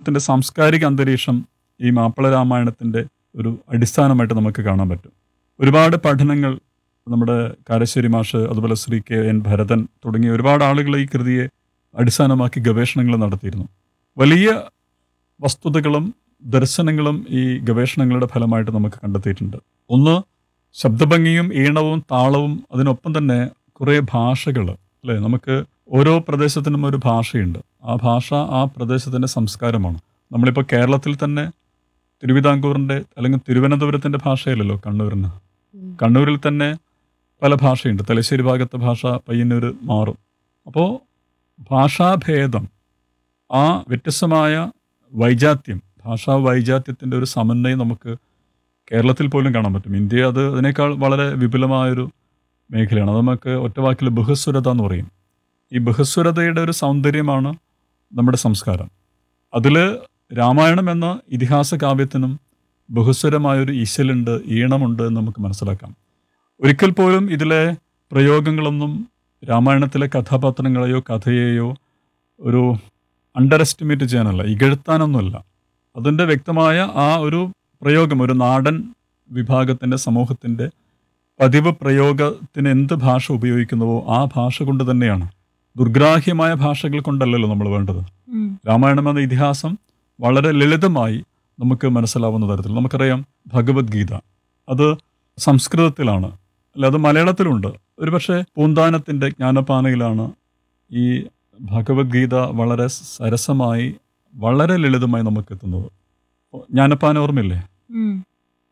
കേരളത്തിൻ്റെ സാംസ്കാരിക അന്തരീക്ഷം ഈ മാപ്പിള രാമായണത്തിൻ്റെ ഒരു അടിസ്ഥാനമായിട്ട് നമുക്ക് കാണാൻ പറ്റും ഒരുപാട് പഠനങ്ങൾ നമ്മുടെ കാരശ്ശേരി മാഷ് അതുപോലെ ശ്രീ കെ എൻ ഭരതൻ തുടങ്ങിയ ഒരുപാട് ആളുകൾ ഈ കൃതിയെ അടിസ്ഥാനമാക്കി ഗവേഷണങ്ങൾ നടത്തിയിരുന്നു വലിയ വസ്തുതകളും ദർശനങ്ങളും ഈ ഗവേഷണങ്ങളുടെ ഫലമായിട്ട് നമുക്ക് കണ്ടെത്തിയിട്ടുണ്ട് ഒന്ന് ശബ്ദഭംഗിയും ഈണവും താളവും അതിനൊപ്പം തന്നെ കുറേ ഭാഷകൾ അല്ലേ നമുക്ക് ഓരോ പ്രദേശത്തിനും ഒരു ഭാഷയുണ്ട് ആ ഭാഷ ആ പ്രദേശത്തിൻ്റെ സംസ്കാരമാണ് നമ്മളിപ്പോൾ കേരളത്തിൽ തന്നെ തിരുവിതാംകൂറിൻ്റെ അല്ലെങ്കിൽ തിരുവനന്തപുരത്തിൻ്റെ ഭാഷയല്ലല്ലോ കണ്ണൂരിന് കണ്ണൂരിൽ തന്നെ പല ഭാഷയുണ്ട് തലശ്ശേരി ഭാഗത്തെ ഭാഷ പയ്യന്നൂർ മാറും അപ്പോൾ ഭാഷാഭേദം ആ വ്യത്യസ്തമായ വൈജാത്യം ഭാഷാ വൈജാത്യത്തിൻ്റെ ഒരു സമന്വയം നമുക്ക് കേരളത്തിൽ പോലും കാണാൻ പറ്റും ഇന്ത്യ അത് അതിനേക്കാൾ വളരെ വിപുലമായൊരു മേഖലയാണ് അത് നമുക്ക് ഒറ്റവാക്കിൽ ബഹുസ്വരത എന്ന് പറയും ഈ ബഹുസ്വരതയുടെ ഒരു സൗന്ദര്യമാണ് നമ്മുടെ സംസ്കാരം അതിൽ രാമായണം എന്ന ഇതിഹാസ കാവ്യത്തിനും ബഹുസ്വരമായൊരു ഈശലുണ്ട് ഈണമുണ്ട് എന്ന് നമുക്ക് മനസ്സിലാക്കാം ഒരിക്കൽ പോലും ഇതിലെ പ്രയോഗങ്ങളൊന്നും രാമായണത്തിലെ കഥാപാത്രങ്ങളെയോ കഥയെയോ ഒരു അണ്ടർ എസ്റ്റിമേറ്റ് ചെയ്യാനല്ല ഇകഴ്ത്താനൊന്നുമല്ല അതിൻ്റെ വ്യക്തമായ ആ ഒരു പ്രയോഗം ഒരു നാടൻ വിഭാഗത്തിൻ്റെ സമൂഹത്തിൻ്റെ പതിവ് പ്രയോഗത്തിന് എന്ത് ഭാഷ ഉപയോഗിക്കുന്നുവോ ആ ഭാഷ കൊണ്ട് തന്നെയാണ് ദുർഗ്രാഹ്യമായ ഭാഷകൾ കൊണ്ടല്ലല്ലോ നമ്മൾ വേണ്ടത് ഉം. രാമായണം എന്ന ഇതിഹാസം വളരെ ലളിതമായി നമുക്ക് മനസ്സിലാവുന്ന തരത്തിൽ നമുക്കറിയാം ഭഗവത്ഗീത അത് സംസ്കൃതത്തിലാണ് അല്ല അത് മലയാളത്തിലുണ്ട് ഒരുപക്ഷെ പൂന്താനത്തിൻ്റെ ജ്ഞാനപാനയിലാണ് ഈ ഭഗവത്ഗീത വളരെ സരസമായി വളരെ ലളിതമായി നമുക്ക് എത്തുന്നത് ജ്ഞാനപ്പാന ഓർമ്മയില്ലേ ഉം.